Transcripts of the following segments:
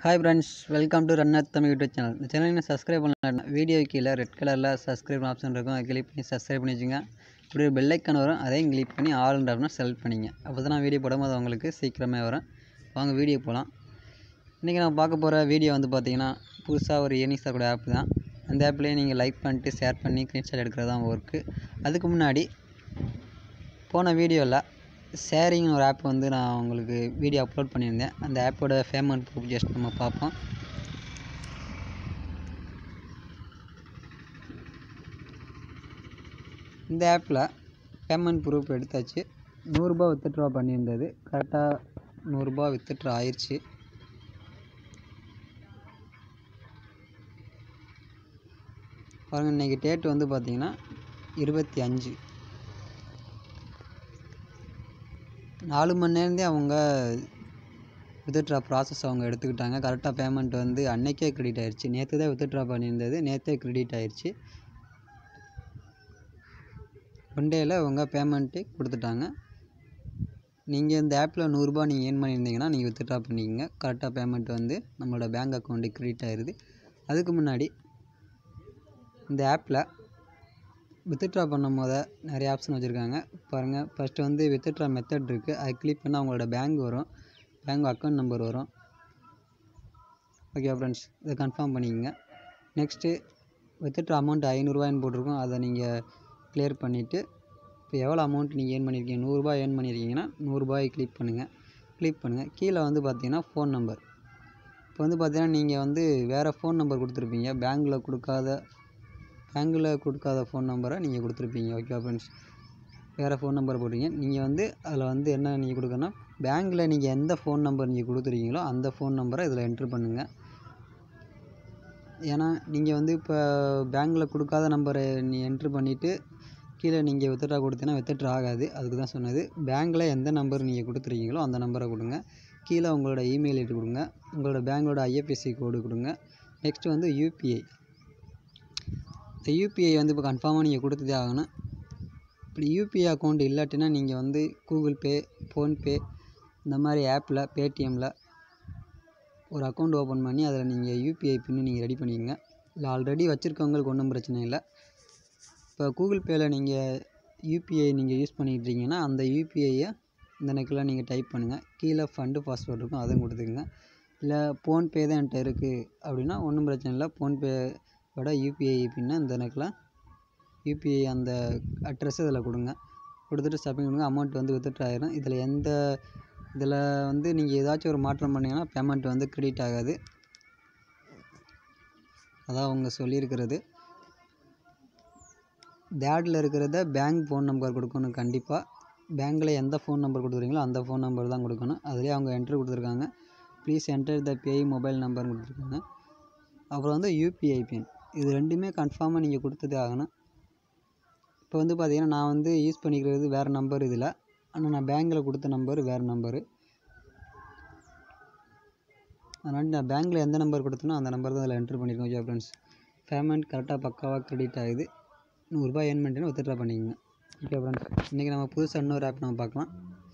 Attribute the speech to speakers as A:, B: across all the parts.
A: hi friends welcome to runner Tamil YouTube channel இந்த channel இன்னும் subscribe பண்ணலாம் வீடியோ கீழே ரெட் கலரில் சப்ஸ்கிரைப் ஆப்ஷன் இருக்கும் அதை கிளிக் பண்ணி சப்ஸ்கிரைப் பண்ணி வச்சுங்க இப்படி ஒரு பெல் ஐக்கான் வரும் அதையும் கிளிக் பண்ணி ஆளுன்ற ஆப்ஷனை செலக்ட் பண்ணிங்க அப்போ தான் நான் வீடியோ போடும்போது உங்களுக்கு சீக்கிரமே வரும் வாங்க வீடியோ போகலாம் இன்றைக்கி நம்ம பார்க்க போகிற வீடியோ வந்து பார்த்தீங்கன்னா புதுசாக ஒரு ஏர்னிங்ஸ் கூட ஆப் தான் அந்த ஆப்லேயே நீங்கள் லைக் பண்ணிட்டு ஷேர் பண்ணி ஸ்க்ரீன்ஷாட் எடுக்கிறது தான் ஒர்க்கு அதுக்கு முன்னாடி போன வீடியோவில் ஷேரிங்னு ஒரு ஆப் வந்து நான் உங்களுக்கு வீடியோ அப்லோட் பண்ணியிருந்தேன் அந்த ஆப்போட பேமெண்ட் ப்ரூஃப் ஜஸ்ட் நம்ம பார்ப்போம் இந்த ஆப்பில் பேமெண்ட் ப்ரூஃப் எடுத்தாச்சு நூறுரூபா வித்ட்ரா பண்ணியிருந்தது கரெக்டாக நூறுரூபா வித்ட்ரா ஆயிடுச்சு பாருங்கள் இன்றைக்கி டேட் வந்து பார்த்திங்கன்னா இருபத்தி அஞ்சு நாலு மணி நேரந்தே அவங்க வித்ட்ரா ப்ராசஸ் அவங்க எடுத்துக்கிட்டாங்க கரெக்டாக பேமெண்ட் வந்து அன்னைக்கே க்ரெடிட் ஆயிடுச்சு நேற்று தான் வித்ட்ரா பண்ணியிருந்தது நேற்றே க்ரெடிட் ஆயிடுச்சு ஒன் டேயில் அவங்க பேமெண்ட்டு கொடுத்துட்டாங்க நீங்கள் இந்த ஆப்பில் நூறுரூபா நீங்கள் ஏர்ன் பண்ணியிருந்தீங்கன்னா நீங்கள் வித்ட்ரா பண்ணிக்கங்க கரெக்டாக பேமெண்ட் வந்து நம்மளோட பேங்க் அக்கௌண்ட்டுக்கு க்ரெடிட் ஆயிடுது அதுக்கு முன்னாடி இந்த ஆப்பில் வித்ட்ரா பண்ணும் போது நிறைய ஆப்ஷன் வச்சுருக்காங்க பாருங்கள் ஃபஸ்ட்டு வந்து வித்ட்ரா மெத்தட் இருக்குது அது கிளிக் பண்ணால் அவங்களோட பேங்க் வரும் பேங்க் அக்கௌண்ட் நம்பர் வரும் ஓகே ஃப்ரெண்ட்ஸ் இதை கன்ஃபார்ம் பண்ணிக்கோங்க நெக்ஸ்ட்டு வித்ட்ரா அமௌண்ட் ஐநூறுரூவான்னு போட்டிருக்கோம் அதை நீங்கள் கிளியர் பண்ணிவிட்டு இப்போ எவ்வளோ அமௌண்ட் நீங்கள் ஏர்ன் பண்ணியிருக்கீங்க நூறுரூபா ஏர்ன் பண்ணியிருக்கீங்கன்னா நூறுரூபாயை கிளிக் பண்ணுங்கள் கிளிக் பண்ணுங்கள் கீழே வந்து பார்த்தீங்கன்னா ஃபோன் நம்பர் இப்போ வந்து பார்த்தீங்கன்னா நீங்கள் வந்து வேறு ஃபோன் நம்பர் கொடுத்துருப்பீங்க பேங்க்கில் கொடுக்காத பேங்க்கில் கொடுக்காத ஃபோன் நம்பரை நீங்கள் கொடுத்துருப்பீங்க ஓகே ஃப்ரெண்ட்ஸ் வேறு ஃபோன் நம்பர் போடுறீங்க நீங்கள் வந்து அதில் வந்து என்ன நீங்கள் கொடுக்கணும் பேங்க்கில் நீங்கள் எந்த ஃபோன் நம்பர் நீங்கள் கொடுத்துருக்கீங்களோ அந்த ஃபோன் நம்பரை இதில் என்ட்ரு பண்ணுங்கள் ஏன்னா நீங்கள் வந்து இப்போ பேங்க்கில் கொடுக்காத நம்பரை நீ என்ட்ரு பண்ணிவிட்டு கீழே நீங்கள் வித்ட்ரா கொடுத்தீங்கன்னா வித்ட்ரா ஆகாது அதுக்கு தான் சொன்னது பேங்க்கில் எந்த நம்பர் நீங்கள் கொடுத்துருக்கீங்களோ அந்த நம்பரை கொடுங்க கீழே உங்களோட இமெயில் ஐடி கொடுங்க உங்களோட பேங்க்கோட ஐஎஃப்எஸ்சி கோடு கொடுங்க நெக்ஸ்ட்டு வந்து யூபிஐ இந்த யூபிஐ வந்து இப்போ கன்ஃபார்மாக நீங்கள் கொடுத்ததே ஆகணும் இப்படி யூபிஐ அக்கௌண்ட் இல்லாட்டினா நீங்கள் வந்து கூகுள் பே ஃபோன்பே இந்த மாதிரி ஆப்பில் பேடிஎம்மில் ஒரு அக்கௌண்ட் ஓப்பன் பண்ணி அதில் நீங்கள் யூபிஐ பின்னு நீங்கள் ரெடி பண்ணிக்கங்க இல்லை ஆல்ரெடி வச்சுருக்கவங்களுக்கு ஒன்றும் பிரச்சனை இல்லை இப்போ கூகுள் பேயில் நீங்கள் யூபிஐ நீங்கள் யூஸ் பண்ணிக்கிட்டு இருக்கீங்கன்னா அந்த யூபிஐயை இந்த நெக்கில் நீங்கள் டைப் பண்ணுங்கள் கீழே ஃபண்டு பாஸ்வேர்டு இருக்கும் அதுவும் கொடுத்துக்குங்க இல்லை ஃபோன்பே தான் என்கிட்ட இருக்குது அப்படின்னா ஒன்றும் பிரச்சனை இல்லை ஃபோன்பேவோட யூபிஐ பின்னை இந்த நெக்கில் யூபிஐ அந்த அட்ரஸ் இதில் கொடுங்க கொடுத்துட்டு சப்மிட் கொடுங்க அமௌண்ட் வந்து வித்ட்ரா ஆயிரும் இதில் எந்த இதில் வந்து நீங்கள் ஏதாச்சும் ஒரு மாற்றம் பண்ணிங்கன்னா பேமெண்ட் வந்து க்ரெடிட் ஆகாது அதான் அவங்க சொல்லியிருக்கிறது தேடில் இருக்கிறத பேங்க் ஃபோன் நம்பர் கொடுக்கணும் கண்டிப்பாக பேங்க்கில் எந்த ஃபோன் நம்பர் கொடுக்குறீங்களோ அந்த ஃபோன் நம்பர் தான் கொடுக்கணும் அதுலேயே அவங்க என்ட்ரு கொடுத்துருக்காங்க ப்ளீஸ் என்டர் த பேய் மொபைல் நம்பர்னு கொடுத்துருக்காங்க அப்புறம் வந்து யூபிஐ பின் இது ரெண்டுமே கன்ஃபார்மாக நீங்கள் கொடுத்ததே ஆகணும் இப்போ வந்து பார்த்தீங்கன்னா நான் வந்து யூஸ் பண்ணிக்கிறது வேறு நம்பர் இதில் ஆனால் நான் பேங்க்கில் கொடுத்த நம்பர் வேறு நம்பரு அதனால் நான் பேங்க்கில் எந்த நம்பர் கொடுத்தனோ அந்த நம்பர் தான் அதில் என்ட்ரு பண்ணியிருக்கேன் ஓகே ஃப்ரெண்ட்ஸ் பேமெண்ட் கரெக்டாக பக்காவாக க்ரெடிட் ஆகுது நூறுரூபா ஏர்ன் பண்ணிட்டேன்னா வித்ட்ரா பண்ணிக்கோங்க ஓகே ஃப்ரெண்ட்ஸ் இன்றைக்கி நம்ம புதுசாக இன்னொரு ஆப் நம்ம பார்க்கலாம்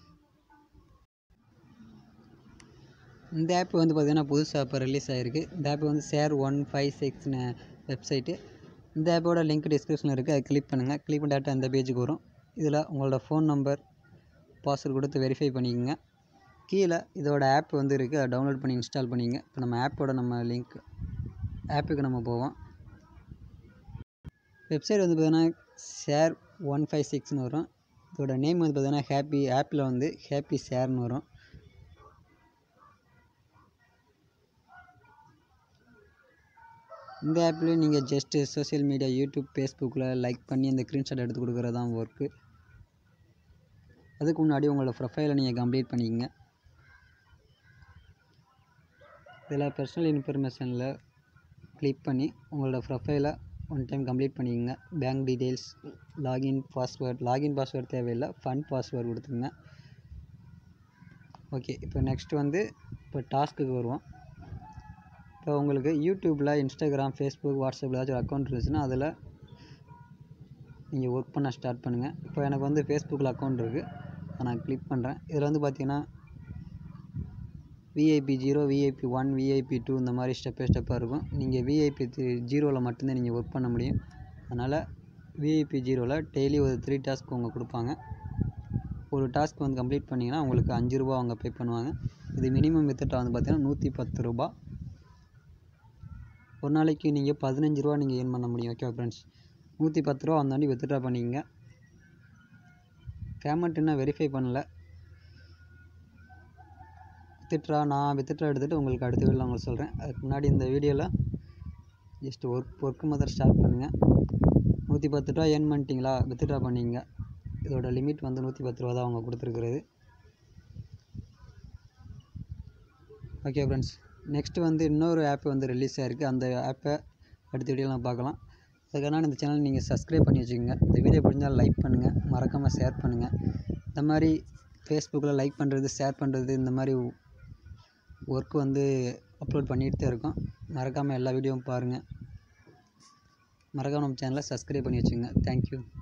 A: இந்த ஆப் வந்து பார்த்திங்கன்னா புதுசாக இப்போ ரிலீஸ் ஆகிருக்கு இந்த ஆப் வந்து ஷேர் ஒன் ஃபைவ் சிக்ஸ்னு வெப்சைட்டு இந்த ஆப்போட லிங்க் டிஸ்கிரிப்ஷனில் இருக்குது அதை கிளிக் பண்ணுங்கள் கிளிக் பண்ணி டேரெக்டாக இந்த பேஜுக்கு வரும் இதில் உங்களோட ஃபோன் நம்பர் பாஸ்வேர்டு கொடுத்து வெரிஃபை பண்ணிக்கோங்க கீழே இதோட ஆப் வந்து இருக்குது அதை டவுன்லோட் பண்ணி இன்ஸ்டால் பண்ணிங்க இப்போ நம்ம ஆப்போட நம்ம லிங்க் ஆப்புக்கு நம்ம போவோம் வெப்சைட் வந்து பார்த்தீங்கன்னா ஷேர் ஒன் ஃபைவ் சிக்ஸ்னு வரும் இதோட நேம் வந்து பார்த்தீங்கன்னா ஹாப்பி ஆப்பில் வந்து ஹாப்பி ஷேர்னு வரும் இந்த ஆப்லேயும் நீங்கள் ஜஸ்ட்டு சோஷியல் மீடியா யூடியூப் ஃபேஸ்புக்கில் லைக் பண்ணி அந்த ஸ்க்ரீன்ஷாட் எடுத்து கொடுக்குறது தான் ஒர்க்கு அதுக்கு முன்னாடி உங்களோட ப்ரொஃபைலை நீங்கள் கம்ப்ளீட் பண்ணிக்கங்க இதில் பர்சனல் இன்ஃபர்மேஷனில் கிளிக் பண்ணி உங்களோட ப்ரொஃபைலை ஒன் டைம் கம்ப்ளீட் பண்ணிக்கோங்க bank details login password login password தேவையில்லை ஃபண்ட் பாஸ்வேர்டு கொடுத்துங்க ஓகே இப்போ நெக்ஸ்ட் வந்து இப்போ டாஸ்க்குக்கு வருவோம் இப்போ உங்களுக்கு யூடியூப்பில் இன்ஸ்டாகிராம் ஃபேஸ்புக் வாட்ஸ்அப்பில் ஏதாச்சும் ஒரு அக்கௌண்ட் இருந்துச்சுன்னா அதில் நீங்கள் ஒர்க் பண்ண ஸ்டார்ட் பண்ணுங்கள் இப்போ எனக்கு வந்து ஃபேஸ்புக்கில் அக்கௌண்ட் இருக்குது அதை நான் கிளிக் பண்ணுறேன் இதில் வந்து பார்த்தீங்கன்னா VIP zero VIP one VIP two இந்த மாதிரி ஸ்டெப் பை ஸ்டெப்பாக இருக்கும் நீங்கள் விஐபி ஜீரோவில் மட்டும்தான் நீங்கள் ஒர்க் பண்ண முடியும் அதனால் விஐபி ஜீரோவில் டெய்லி ஒரு த்ரீ டாஸ்க் அவங்க கொடுப்பாங்க ஒரு டாஸ்க் வந்து கம்ப்ளீட் பண்ணிங்கன்னா உங்களுக்கு அஞ்சு ரூபா அவங்க பே பண்ணுவாங்க இது மினிமம் வித்ட்ரா வந்து பார்த்தீங்கன்னா நூற்றி பத்து ரூபா ஒரு நாளைக்கு நீங்கள் பதினஞ்சு ரூபா நீங்கள் ஏர்ன் பண்ண முடியும் ஓகே ஃப்ரெண்ட்ஸ் நூற்றி பத்து ரூபா வந்தாண்டி வித்ட்ரா பண்ணிக்கங்க பேமெண்ட் இன்னும் வெரிஃபை பண்ணல வித்ட்ரா நான் வித்ட்ரா எடுத்துகிட்டு உங்களுக்கு அடுத்த வீடியோவில் உங்களுக்கு சொல்கிறேன் அதுக்கு முன்னாடி இந்த வீடியோவில் ஜஸ்ட் ஒர்க் ஒர்க்கு முதல்ல ஸ்டார்ட் பண்ணுங்கள் நூற்றி பத்து ரூபா ஏர்ன் பண்ணிட்டீங்களா வித்ட்ரா பண்ணிங்க இதோட லிமிட் வந்து நூற்றி பத்து ரூபா தான் அவங்க கொடுத்துருக்குறது ஓகே ஃப்ரெண்ட்ஸ் நெக்ஸ்ட்டு வந்து இன்னொரு ஆப் வந்து ரிலீஸ் ஆகிருக்கு அந்த ஆப்பை அடுத்த வீடியோவில் நம்ம பார்க்கலாம் அதுக்கான இந்த சேனல் நீங்கள் சப்ஸ்கிரைப் பண்ணி வச்சுக்கோங்க இந்த வீடியோ பிடிச்சால் லைக் பண்ணுங்கள் மறக்காமல் ஷேர் பண்ணுங்கள் இந்த மாதிரி ஃபேஸ்புக்கில் லைக் பண்ணுறது ஷேர் பண்ணுறது இந்த மாதிரி ஒர்க் வந்து அப்லோட் பண்ணிகிட்டு தான் இருக்கோம் மறக்காமல் எல்லா வீடியோவும் பாருங்கள் மறக்காமல் நம்ம சேனலை சப்ஸ்கிரைப் பண்ணி வச்சுக்கோங்க தேங்க்யூ